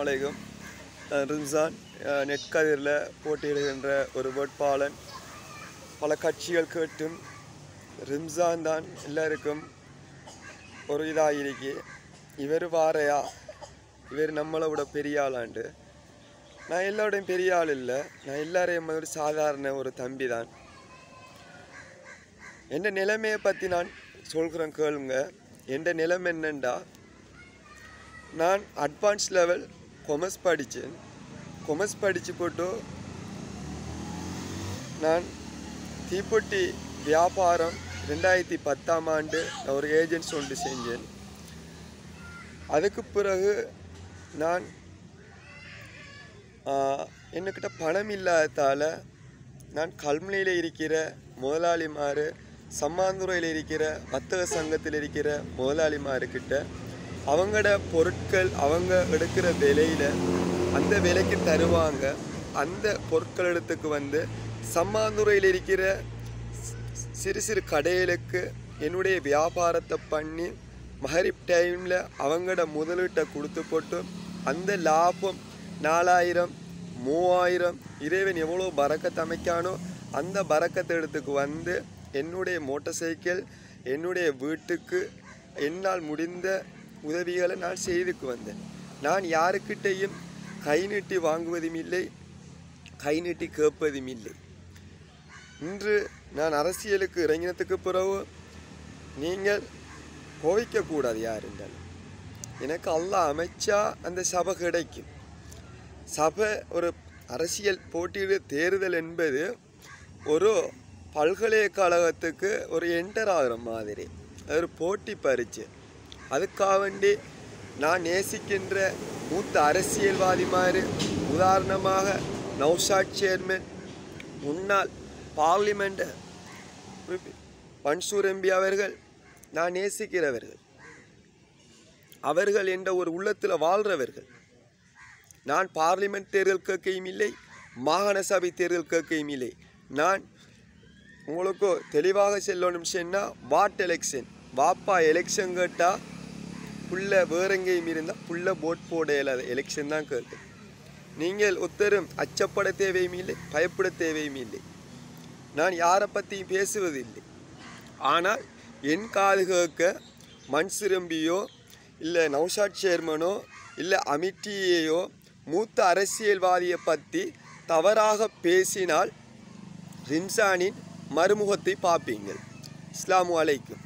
அலைக்கும் நான் ரிம்சான் அஹ், நெற்கதிரில் போட்டியிடுகின்ற ஒரு வேட்பாளன் பல கட்சிகள் கேட்டும் ரிம்சான் தான் எல்லாருக்கும் ஒரு இதாகிருக்கு இவர் வாரையா இவர் நம்மளை விட பெரிய ஆளாண்டு நான் எல்லாரோடையும் பெரிய ஆள் இல்லை நான் எல்லாரையும் ஒரு சாதாரண ஒரு தம்பி தான் என் நிலைமையை பற்றி நான் சொல்கிறேன் கேளுங்க என் நிலைமை என்னண்டா நான் அட்வான்ஸ் லெவல் கொமர்ஸ் படித்தேன் கொமர்ஸ் படித்து போட்டு நான் தீப்பொட்டி வியாபாரம் ரெண்டாயிரத்தி பத்தாம் ஆண்டு நான் ஒரு ஏஜென்ட்ஸ் ஒன்று செஞ்சேன் அதுக்கு பிறகு நான் ஆஹ், என்கிட்ட பணம் இல்லாததால் நான் கல்முனையில் இருக்கிற முதலாளிமார் சம்மாந்துறையில் இருக்கிற வர்த்தக சங்கத்தில் இருக்கிற முதலாளிமாருக்கிட்ட அவங்களோட பொருட்கள் அவங்க எடுக்கிற விலையில் அந்த விலைக்கு தருவாங்க அந்த பொருட்கள் இடத்துக்கு வந்து சம்மாந்துறையில் இருக்கிற சிறு சிறு கடைகளுக்கு என்னுடைய வியாபாரத்தை பண்ணி மஹரிப் டைமில் அவங்களோட முதலீட்டை கொடுத்து போட்டு அந்த லாபம் நாலாயிரம் மூவாயிரம் இறைவன் எவ்வளோ பறக்கத்தை அமைக்கானோ அந்த பறக்கத்தை இடத்துக்கு வந்து என்னுடைய மோட்டார் சைக்கிள் என்னுடைய வீட்டுக்கு என்னால் முடிந்த உதவிகளை நான் செய்துக்கு வந்தேன் நான் யாருக்கிட்டையும் கை நீட்டி வாங்குவதும் இல்லை கை நீட்டி கேட்பதும் இல்லை இன்று நான் அரசியலுக்கு இறங்கினதுக்கு பிறகு நீங்கள் கோவிக்கக்கூடாது யார் என்றாலும் எனக்கு அல்லாஹ் அமைச்சா அந்த சபை கிடைக்கும் சபை ஒரு அரசியல் போட்டியிடு தேர்தல் என்பது ஒரு பல்கலைக்கழகத்துக்கு ஒரு என்டர் ஆகிற மாதிரி அது ஒரு போட்டி பரீட்சை அதுக்காக வேண்டி நான் நேசிக்கின்ற மூத்த அரசியல்வாதி மாதிரி உதாரணமாக நௌஷாத் சேர்மன் முன்னாள் பார்லிமெண்ட் மன்சூர் எம்பி அவர்கள் நான் நேசிக்கிறவர்கள் அவர்கள் என்ற ஒரு உள்ளத்தில் வாழ்கிறவர்கள் நான் பார்லிமெண்ட் தேர்தல் கேட்கையும் இல்லை மாகாண சபை தேர்தல் கேட்கையும் இல்லை நான் உங்களுக்கு தெளிவாக சொல்லணும் சொன்னால் வாட் எலெக்ஷன் வாப்பா எலெக்ஷன் கேட்டால் புள்ள வேற எங்கேயும் இருந்தால் புள்ள போட் போட இயலாத எலெக்ஷன் தான் கேட்கு நீங்கள் ஒத்தரும் அச்சப்பட தேவையும் இல்லை பயப்பட தேவையும் இல்லை நான் யாரை பற்றியும் பேசுவதில்லை ஆனால் என் காது கேட்க மன்சிரம்பியோ இல்லை நௌஷாத் சேர்மனோ இல்லை அமிட்டியையோ மூத்த அரசியல்வாதியை பற்றி தவறாக பேசினால் ரின்சானின் மறுமுகத்தை பார்ப்பீங்கள் அஸ்ஸலாமு அலைக்கும்